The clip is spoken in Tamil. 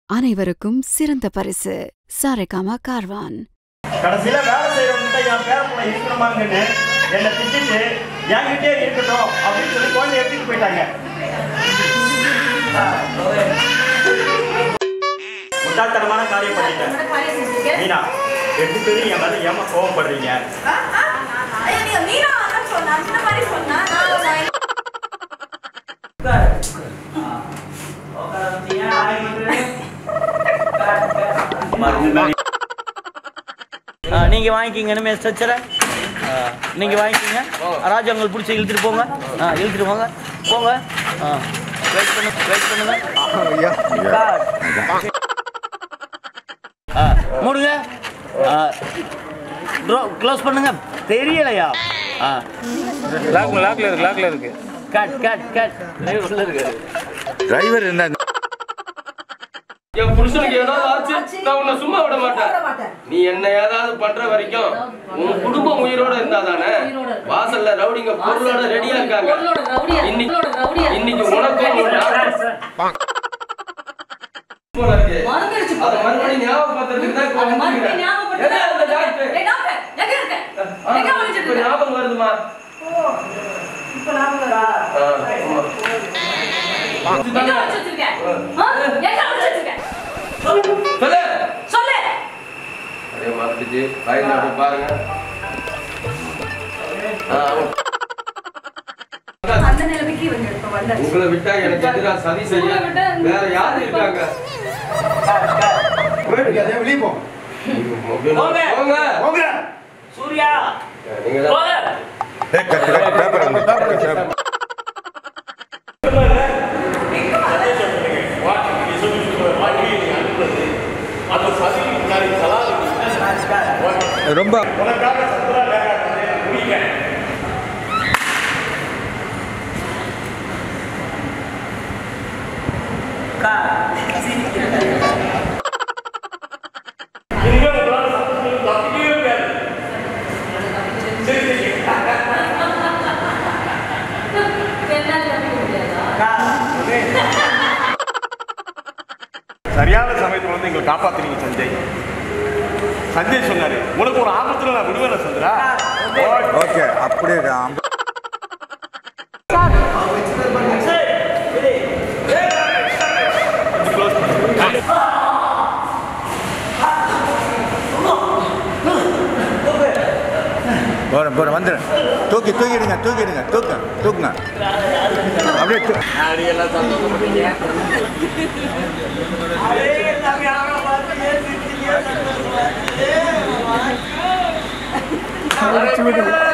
அனைவருக்கும் சிறந்த பரிசு சாரேகாமா கார்வான் கடைசியில வேலை செய்யறவங்கிட்ட என் பேரப்புல இருக்கணுமாங்கன்னு என்னை திட்டிட்டு என்கிட்டே இருக்கட்டும் அப்படின்னு சொல்லி குழந்தை எடுத்துட்டு போயிட்டாங்க முட்டாள்தனமான காரியம் பண்ணிட்டேன் மீனா ரெண்டு பேரும் என் மேல ஏமா கோவப்படுறீங்க நீங்கள் வாங்கிக்கிங்க இனிமே ஸ்ட்ரெச்சரை நீங்கள் வாங்கிக்கிங்க ராஜா உங்களுக்கு பிடிச்சி இழுத்துட்டு போங்க ஆ இழுத்துட்டு போங்க போங்க ஆ வெயிட் பண்ணு வெயிட் பண்ணுங்க ஆ மூடுங்க ஆ ட்ரோ க்ளோஸ் பண்ணுங்க தெரியலையா ஆ லாக்ல லாக்ல இருக்கு லாக்ல இருக்கு கட் கட் கட் உள்ள இருக்காரு டிரைவர் இருந்தா என் புருஷனுக்கு ஏதாவது ஆச்சு நான் உன்னை சும்மா விட மாட்டேன் நீ என்ன ஏதாவது பண்ற வரைக்கும் உன் குடும்பம் உயிரோட இருந்தா தானே வாசல்ல ரவுடிங்க பொருளோட ரெடியா இருக்காங்க இன்னைக்கு இன்னைக்கு உனக்கும் உன் டாக்டர் போல இருக்கு. அதை மறுபடியும் ஞாபகப்படுத்துறதுக்கு தான் இப்ப வந்திருக்கிறேன். எங்க அந்த டாக்டர்? ஆ, இப்ப ஞாபகம் வருதுமா ஆ, ஆமா. சொல்லு அதே மறந்துச்சு வாயில அப்படி பாருங்க ஆ, உங்களை விட்டா எனக்கு எதிரா சதி செய்ய வேற யாரு இருக்காங்க வெளியே போ போங்க. போங்க போங்க சூர்யா நீங்க தான் போங்க பேப்பர் ரொம்ப சரியான சமயத்துல வந்து எங்களை காப்பாத்துறீங்க சஞ்சய் சஞ்சய் சொன்னாரு உனக்கு ஒரு ஆபத்துல நான் விடுவேன் சந்திரா ஓகே அப்படியே அம்ப- போறேன் போறேன் வந்துடுறேன் தூக்கி தூக்கிடுங்க தூக்கிடுங்க தூக்கு தூக்குங்க அப்படியே தூ- சந்திரா